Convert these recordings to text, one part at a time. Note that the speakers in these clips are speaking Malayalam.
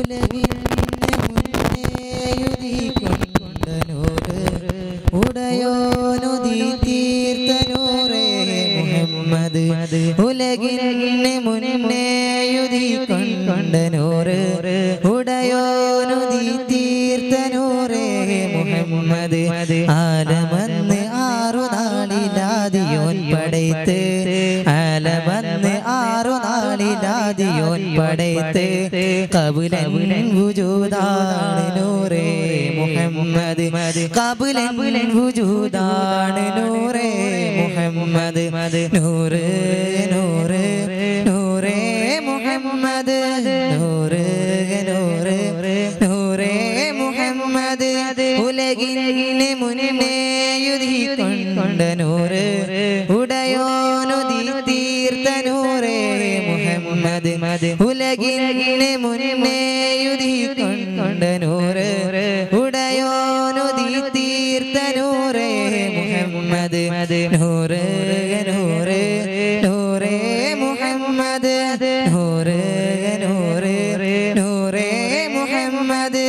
ഉലകിന് മുന്നേയുദിക്കൊണ്ട നൂറ് ഉടയോനുദി തീർത്തനൂറേ മുഹമ്മദ് ഉലകിന് മുന്നേയുദിക്കൊണ്ട നൂറ് ഉടയോനുദി തീർത്തനൂറേ മുഹമ്മദ് ആലമന്ന് ആറു നാളിലാദിയോൻ പടയ്ത്ത് ആലമന്ന് ആറു നാളിലാദിയോൻ പടയ്ത്ത് കബുലൻ വുജൂദാണ് നൂറേ മുഹമ്മദ് കബുലൻ വുജൂദാണ് നൂറേ മുഹമ്മദ് നൂറ് നൂറ് നൂറേ മുഹമ്മദ് നൂറ് നൂറ് നൂറേ മുഹമ്മദ് ഉലകിന് മുന്നേയുദിക്കൊണ്ട നൂറ് ഉടയോനുദി തീർത്ത നൂറേ മുഹമ്മദ് ഉലകിന് മുന്നേയുദിക്കൊണ്ട നൂറ് ഉടയോനുദി തീർത്ത നൂറേ മുഹമ്മദ് നൂറ് നൂറ് നൂറേ മുഹമ്മദ് നൂറ് നൂറ് നൂറേ മുഹമ്മദ്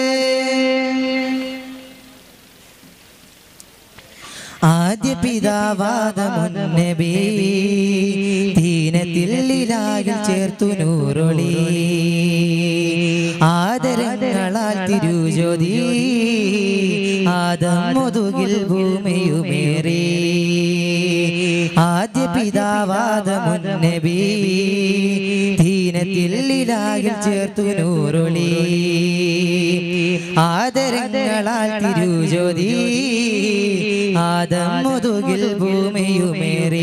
ആദ്യ പിതാവാദ മുന്നബി ദീനത്തിൽ ലീലാകിൽ ചേർത്തു നൂറൊളി ആദരങ്ങളാൽ തിരുജ്യോതി ആദം മുതുകിൽ ഭൂമിയുമേറി ആദ്യ പിതാവാദ മുന്നബി ദീനത്തിൽ ലീലാകിൽ ചേർത്തു നൂറൊളി ആദരങ്ങളാൽ തിരുജ്യോതി ആദം മുതുകിൽ ഭൂമിയുമേറി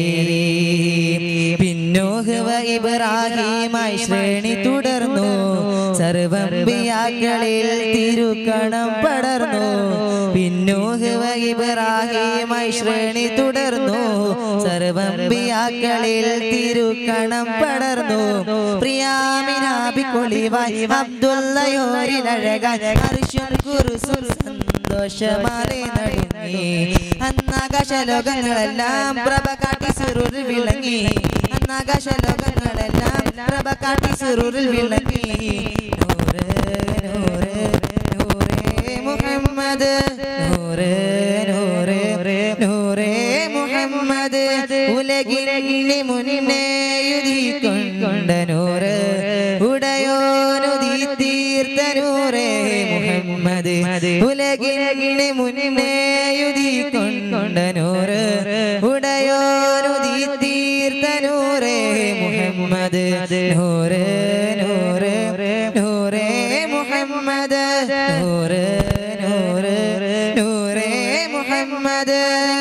പിന്നോഹവ ഇബ്രാഹിമായി ശ്രേണി തുടർന്നു സർവംബിയാക്കളിൽ തിരുക്കണം പടർന്നു പിന്നോഹവ ഇബ്രാഹിമായി ശ്രേണി തുടർന്നു സർവംബിയാക്കളിൽ തിരുക്കണം പടർന്നു പ്രിയാമിനാബിക്കൊളിവായി അബ്ദുള്ളയോരിലഴകാൻ അർശുൻ കുറുസുൽ സന്തോഷമാറി നടുങ്ങി അന്നാകാശലോകങ്ങളെല്ലാം പ്രഭ കാട്ടി സിറുറിൽ വിളങ്ങി അന്നാകാശലോകങ്ങളെല്ലാം പ്രഭ കാട്ടി സിറുറിൽ വിളങ്ങി നൂറ് നൂറ് നൂറേ മുഹമ്മദ് നൂറ് നൂറ് നൂറേ മുഹമ്മദ് ഉലകിന് മുന്നേയുദിക്കൊണ്ട നൂറ് ഉടയോനുദി തീർത്ത നൂറേ മുഹമ്മദ് ഉലകിന് മുന്നേയുദിക്കൊണ്ട നൂറ് ഉടയോനുദി തീർത്ത നൂറേ മുഹമ്മദ് നൂറ് നൂറ് നൂറേ മുഹമ്മദ് നൂറ് നൂറ് നൂറേ മുഹമ്മദ്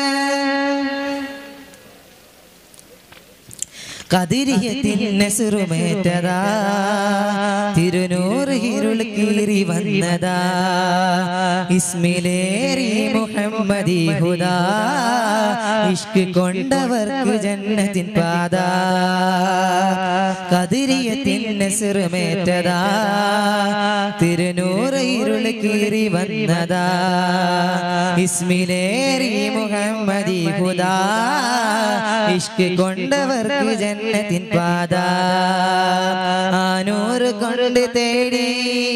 കതിരിയത്തിന്നെ സുറുമേറ്റതാ തിരുനൂറ് ഇരുൾ കീറി വന്നതാ ഇസ്മിലേറി മുഹമ്മദി ഹുദാ ഇഷ്ക് കൊണ്ടവർക്ക് ജന്നത്തിൻ പാത കതിരിയത്തിന്നെ സുറുമേറ്റതാ തിരുനൂറ് ഇരുൾ കീറി വന്നതാ ഇസ്മിലേറി മുഹമ്മദി ഹുദാ ഇഷ്ക് കൊണ്ടവർക്ക് ജന്നത്തിൻ പാത ആനൂറ് കൊണ്ട് തേടി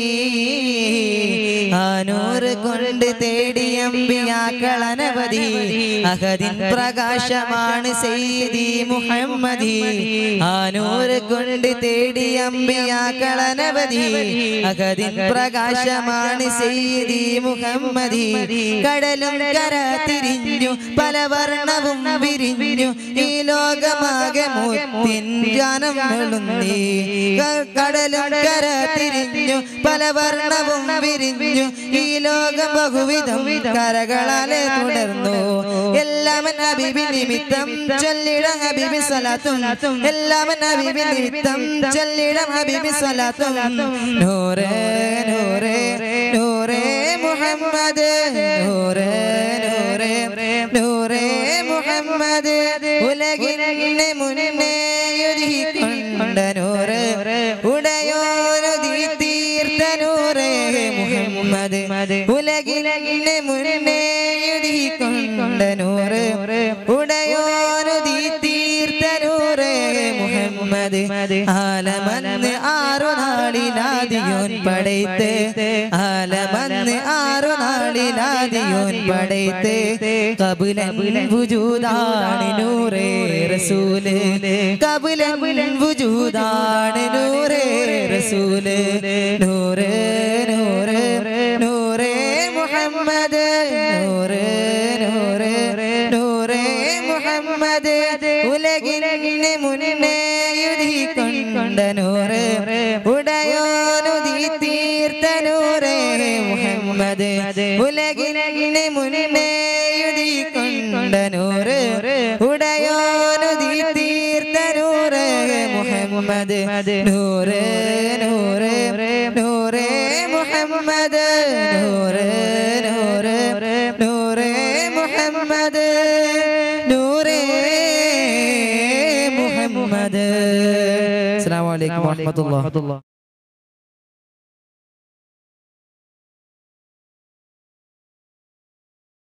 ആനൂറ് കൊണ്ട് തേടി അമ്പിയാക്കൾ അനവധി അഹദിൻ പ്രകാശമാണ് സെയ്തി മുഹമ്മദി ആനൂറ് കൊണ്ട് തേടി അമ്പിയാക്കൾ അനവധി അഹദിൻ പ്രകാശമാണ് സെയ്തി മുഹമ്മദി കടലും കര തിരിഞ്ഞു പല വർണ്ണവും വിരിഞ്ഞു ഈ ലോകമാകെ മുത്തിൻ ജാനം വെളുന്നി ക- കടലും കര തിരിഞ്ഞു പല വർണ്ണവും വിരിഞ്ഞു ഈ ലോകം ബഹുവിധം കരകളാലെ തുടർന്നു എല്ലാമൻ ഹബീബി നിമിത്തം ചൊല്ലിട ഹബീബി സ്വലാത്തും എല്ലാമൻ ഹബീബി നിമിത്തം ചൊല്ലിട ഹബീബി സ്വലാത്തും നൂറേ നൂറേ നൂറേ മുഹമ്മദ് നൂറേ നൂറേ നൂറേ മുഹമ്മദ് ഉലകിന് മുന്നേ യുദിക്കൊണ്ട നൂറ് ഉടയോരുതി തീർത്ത നൂറേ മുഹമ്മദ് ഉലകിന് മുന്നേ യുദിക്കൊണ്ട നൂറ് ഉടയോരുതി തീർത്ത നൂറേ മുഹമ്മദ് ആലമന്ന് ആറു നാളിലാദിയോൻ പടേ പടൈത്ത് ആലമന്ന് ആറു നാളിലാദിയോൻ പടൈത്ത് കബുലൻ വുജൂദാണ് നൂറേ റസൂല് കബുലൻ വുജൂദാണ് നൂറേ റസൂല് നൂറ് നൂറ് നൂറേ മുഹമ്മദ് നൂറ് നൂറ് നൂറേ മുഹമ്മദ് ഉലകിന് മുന്നേ യുധിക്കൊണ്ട നൂറ് ഉടയോനുതി തീർത്ത നൂറേ മുഹമ്മദ് ഉലകിന് മുന്നേ യുധിക്കൊണ്ട നൂറ് ഉടയോനുതി തീർത്ത നൂറ് മുഹമ്മദ് നൂറ് നൂറ് നൂറേ മുഹമ്മദ് നൂറ് നൂറ് നൂറേ മുഹമ്മദ് നൂറേ മുഹമ്മദ് അസ്സലാമു അലൈക്കും വറഹ്മത്തുള്ളാഹി